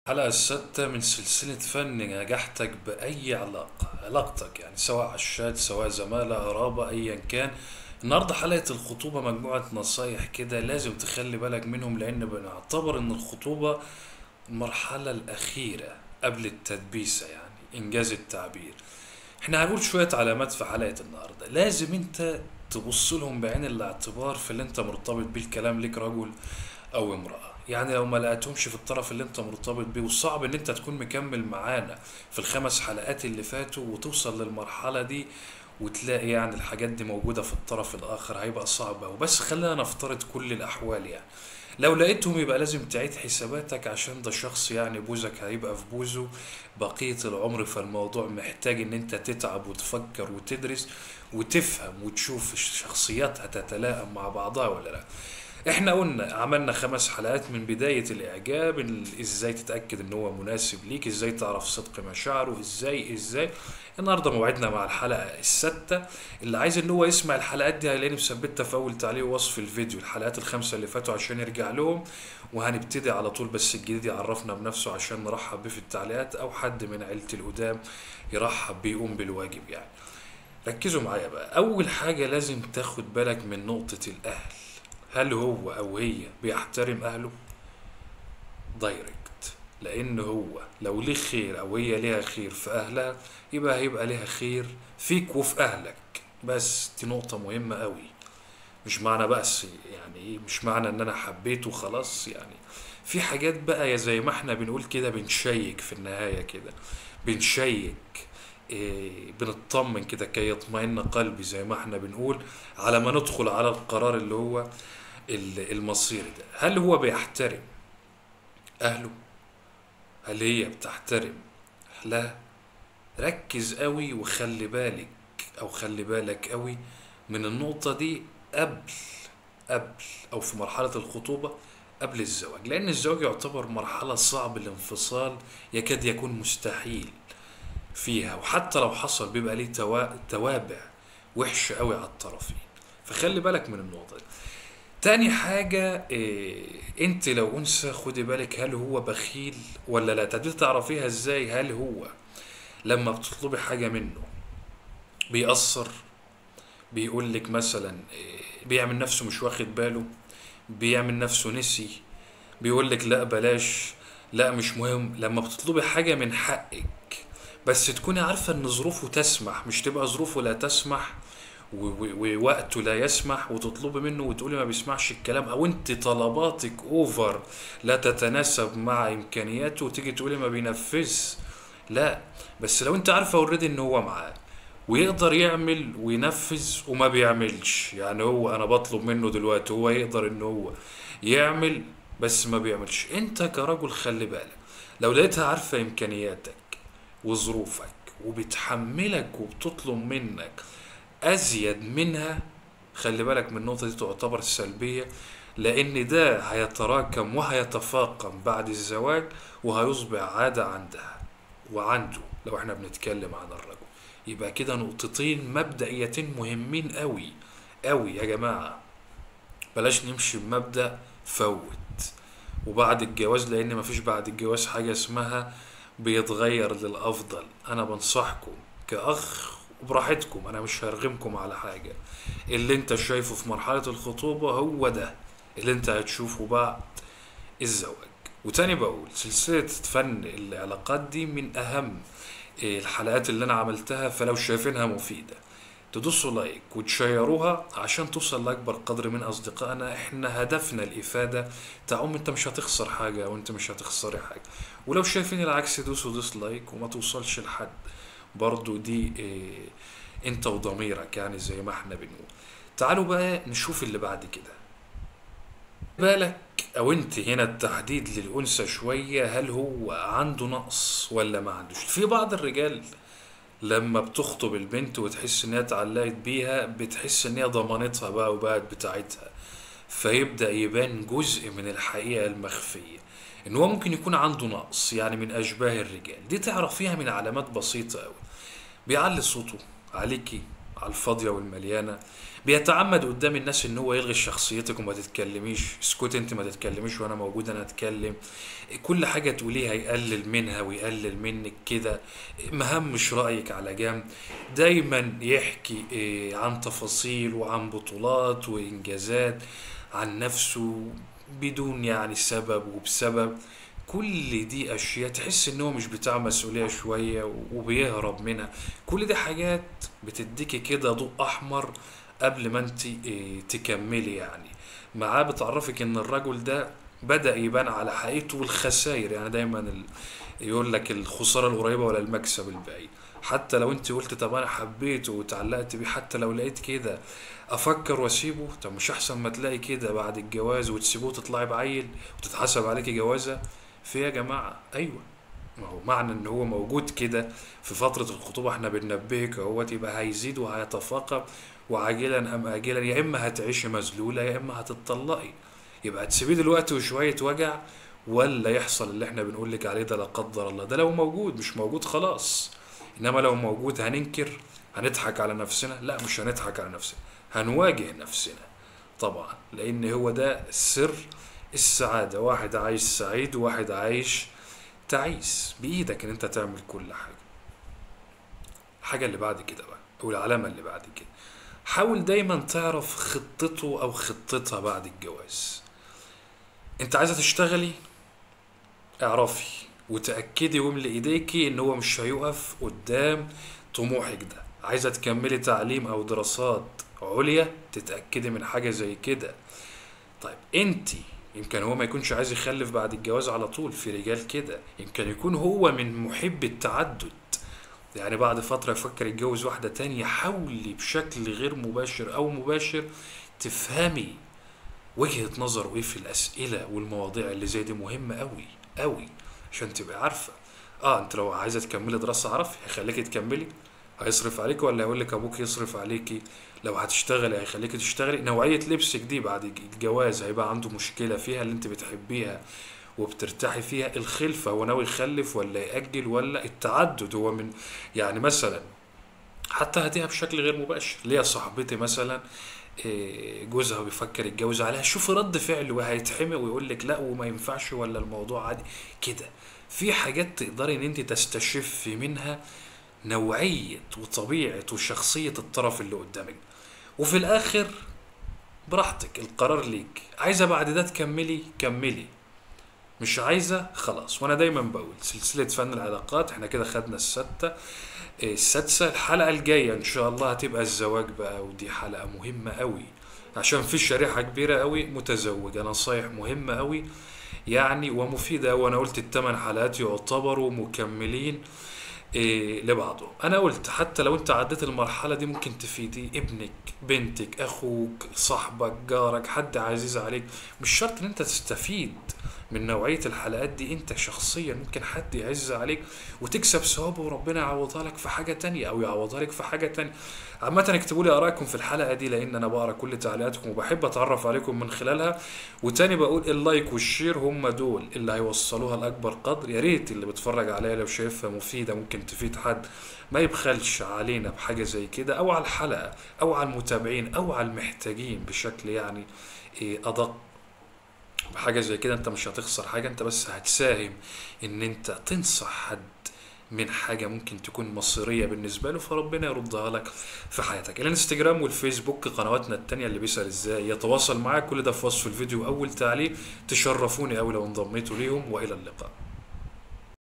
الحلقة الستة من سلسلة فن نجاحتك بأي علاقة علاقتك يعني سواء عشاد سواء زمالة قرابة أيا كان النهاردة حلقة الخطوبة مجموعة نصايح كده لازم تخلي بالك منهم لأن بنعتبر إن الخطوبة المرحلة الأخيرة قبل التدبيسة يعني إنجاز التعبير احنا هنقول شوية علامات في حلقة النهاردة لازم انت تبص لهم بعين الاعتبار في اللي انت مرتبط بيه الكلام ليك رجل او امرأة يعني لو ما لقيتهمش في الطرف اللي انت مرتبط بيه وصعب ان انت تكون مكمل معانا في الخمس حلقات اللي فاتوا وتوصل للمرحلة دي وتلاقي يعني الحاجات دي موجودة في الطرف الآخر هيبقى صعب أوي بس خلينا نفترض كل الأحوال يعني لو لقيتهم يبقى لازم تعيد حساباتك عشان ده شخص يعني بوزك هيبقى في بوزه بقية العمر فالموضوع محتاج ان انت تتعب وتفكر وتدرس وتفهم وتشوف الشخصيات هتتلائم مع بعضها ولا لا احنا قلنا عملنا خمس حلقات من بداية الاعجاب ال- ازاي تتأكد ان هو مناسب ليك ازاي تعرف صدق مشاعره ازاي ازاي النهارده موعدنا مع الحلقة الستة اللي عايز ان هو يسمع الحلقات دي هيلاقيني مثبتها في اول تعليق ووصف الفيديو الحلقات الخمسة اللي فاتوا عشان يرجع لهم وهنبتدي على طول بس الجديد يعرفنا بنفسه عشان نرحب بيه في التعليقات او حد من عيلة القدام يرحب بيه يقوم بالواجب يعني ركزوا معايا بقى اول حاجة لازم تاخد بالك من نقطة الاهل هل هو او هي بيحترم اهله دايركت لان هو لو ليه خير او هي ليها خير في اهلها يبقى هيبقى ليها خير فيك وفي اهلك بس دي نقطة مهمة قوي مش معنى بس يعني ايه مش معنى ان انا حبيته خلاص يعني في حاجات بقى يا زي ما احنا بنقول كده بنشيك في النهاية كده بنشيك إيه بنطمن كده كي يطمئن قلبي زي ما احنا بنقول على ما ندخل على القرار اللي هو ال- المصيري ده هل هو بيحترم اهله هل هي بتحترم اهلها ركز قوي وخلي بالك او خلي بالك قوي من النقطة دي قبل قبل او في مرحلة الخطوبة قبل الزواج لان الزواج يعتبر مرحلة صعب الانفصال يكاد يكون مستحيل فيها وحتى لو حصل بيبقى ليه توا- توابع وحشة قوي على الطرفين فخلي بالك من النقطة دي تاني حاجة إيه انت لو انثى خدي بالك هل هو بخيل ولا لا تقدري تعرفيها ازاي هل هو لما بتطلبي حاجة منه بيأثر بيقول لك مثلا إيه بيعمل نفسه مش واخد باله بيعمل نفسه نسي بيقول لك لا بلاش لا مش مهم لما بتطلبي حاجة من حقك بس تكوني عارفة ان ظروفه تسمح مش تبقى ظروفه لا تسمح و- و- ووقته لا يسمح وتطلبي منه وتقولي ما بيسمعش الكلام او انت طلباتك اوفر لا تتناسب مع امكانياته وتيجي تقولي ما بينفذش لا بس لو انت عارفه اوريدي ان هو معاه ويقدر يعمل وينفذ وما بيعملش يعني هو انا بطلب منه دلوقتي هو يقدر ان هو يعمل بس ما بيعملش انت كرجل خلي بالك لو لقيتها عارفه امكانياتك وظروفك وبتحملك وبتطلب منك ازيد منها خلي بالك من النقطة دي تعتبر سلبية لان ده هيتراكم وهيتفاقم بعد الزواج وهيصبح عادة عندها وعنده لو احنا بنتكلم عن الرجل يبقى كده نقطتين مبدئيتين مهمين قوي قوي يا جماعة بلاش نمشي بمبدأ فوت وبعد الجواز لان مفيش بعد الجواز حاجة اسمها بيتغير للافضل انا بنصحكم كاخ وبراحتكم انا مش هرغمكم على حاجة اللي انت شايفه في مرحلة الخطوبة هو ده اللي انت هتشوفه بعد الزواج وتاني بقول سلسلة فن العلاقات دي من أهم إيه، الحلقات اللي أنا عملتها فلو شايفينها مفيدة تدوسوا لايك وتشيروها عشان توصل لأكبر قدر من أصدقائنا إحنا هدفنا الإفادة تعم أنت مش هتخسر حاجة وأنت مش هتخسري حاجة ولو شايفين العكس دوسوا ديسلايك وما توصلش لحد برضو دي إيه أنت وضميرك يعني زي ما إحنا بنقول تعالوا بقى نشوف اللي بعد كده بالك او انت هنا التحديد للانثى شويه هل هو عنده نقص ولا ما عندوش في بعض الرجال لما بتخطب البنت وتحس ان هي اتعلقت بيها بتحس ان هي ضمانتها بقى وبقت بتاعتها فيبدأ يبان جزء من الحقيقة المخفية ان هو ممكن يكون عنده نقص يعني من اشباه الرجال دي تعرفيها من علامات بسيطة قوي بيعلي صوته عليكي على الفاضيه والمليانه بيتعمد قدام الناس ان هو يلغي شخصيتك وما تتكلميش اسكت انت ما تتكلميش وانا موجود انا اتكلم كل حاجه تقوليها يقلل منها ويقلل منك كده مهمش رايك على جنب دايما يحكي إيه، عن تفاصيل وعن بطولات وانجازات عن نفسه بدون يعني سبب وبسبب كل دي اشياء تحس ان هو مش بتاع مسؤوليه شويه وبيهرب منها كل دي حاجات بتديكي كده ضوء احمر قبل ما انت إيه، تكملي يعني معاه بتعرفك ان الرجل ده بدأ يبان على حقيقته والخسائر يعني دايما ال... يقول لك الخسارة القريبة ولا المكسب البعيد حتى لو انت قلت طب انا حبيته وتعلقت بيه حتى لو لقيت كده افكر واسيبه طب مش احسن ما تلاقي كده بعد الجواز وتسيبوه وتطلعي بعيل وتتحسب عليكي جوازة في يا جماعة ايوه ما هو معنى ان هو موجود كده في فترة الخطوبة احنا بننبهك اهوت يبقى هيزيد وهيتفاقم وعاجلا ام اجلا يا اما هتعيشي مذلولة يا اما هتتطلقي يبقى تسيبيه دلوقتي وشوية وجع ولا يحصل اللي احنا بنقول لك عليه ده لا قدر الله ده لو موجود مش موجود خلاص انما لو موجود هننكر هنضحك على نفسنا لا مش هنضحك على نفسنا هنواجه نفسنا طبعا لان هو ده سر السعادة واحد عايش سعيد وواحد عايش تعيس بإيدك إن أنت تعمل كل حاجة الحاجة اللي بعد كده بقى أو العلامة اللي بعد كده حاول دايما تعرف خطته أو خطتها بعد الجواز أنت عايزة تشتغلي اعرفي وتأكدي واملي ايديكي ان هو مش هيقف قدام طموحك ده عايزة تكملي تعليم او دراسات عليا تتأكدي من حاجة زي كده طيب انتي يمكن هو ما يكونش عايز يخلف بعد الجواز على طول في رجال كده يمكن يكون هو من محب التعدد يعني بعد فترة يفكر يتجوز واحدة تانية حاولي بشكل غير مباشر أو مباشر تفهمي وجهة نظره ايه في الأسئلة والمواضيع اللي زي دي مهمة أوي أوي عشان تبقى عارفة اه انت لو عايزة تكملي دراسة عرفي هيخليكي تكملي هيصرف عليك ولا هيقول لك ابوك يصرف عليكي لو هتشتغلي هيخليكي تشتغلي نوعية لبسك دي بعد الجواز هيبقى عنده مشكلة فيها اللي انت بتحبيها وبترتاحي فيها الخلفة هو ناوي يخلف ولا يأجل ولا التعدد هو من يعني مثلا حتى هديها بشكل غير مباشر ليا صاحبتي مثلا إيه، جوزها بيفكر يتجوز عليها شوف رد فعله وهيتحمق ويقول لك لا وما ينفعش ولا الموضوع عادي كده في حاجات تقدري ان انت تستشفي منها نوعية وطبيعة وشخصية الطرف اللي قدامك وفي الاخر براحتك القرار ليك عايزة بعد ده تكملي كملي مش عايزة خلاص وانا دايما بقول سلسلة فن العلاقات احنا كده خدنا الستة إيه، السادسة الحلقة الجاية ان شاء الله هتبقى الزواج بقى ودي حلقة مهمة قوي عشان في شريحة كبيرة قوي متزوجة نصايح مهمة قوي يعني ومفيدة وانا قلت الثمان حلقات يعتبروا مكملين إيه لبعضه انا قلت حتى لو انت عديت المرحله دي ممكن تفيدي ابنك بنتك اخوك صاحبك جارك حد عزيز عليك مش شرط ان انت تستفيد من نوعيه الحلقات دي انت شخصيا ممكن حد يعز عليك وتكسب ثوابه وربنا يعوضها لك في حاجه تانية او يعوضها لك في حاجه تانية عامه اكتبوا لي ارائكم في الحلقه دي لان انا بقرا كل تعليقاتكم وبحب اتعرف عليكم من خلالها وتاني بقول اللايك والشير هم دول اللي هيوصلوها لاكبر قدر يا ريت اللي بيتفرج عليها لو شايفها مفيده ممكن تفيد حد ما يبخلش علينا بحاجه زي كده او على الحلقه او على المتابعين او على المحتاجين بشكل يعني إيه ادق بحاجه زي كده انت مش هتخسر حاجه انت بس هتساهم ان انت تنصح حد من حاجه ممكن تكون مصيريه بالنسبه له فربنا يردها لك في حياتك الانستجرام والفيسبوك قنواتنا التانية اللي بيسال ازاي يتواصل معاك كل ده في وصف الفيديو اول تعليق تشرفوني اوي لو انضميتوا ليهم والى اللقاء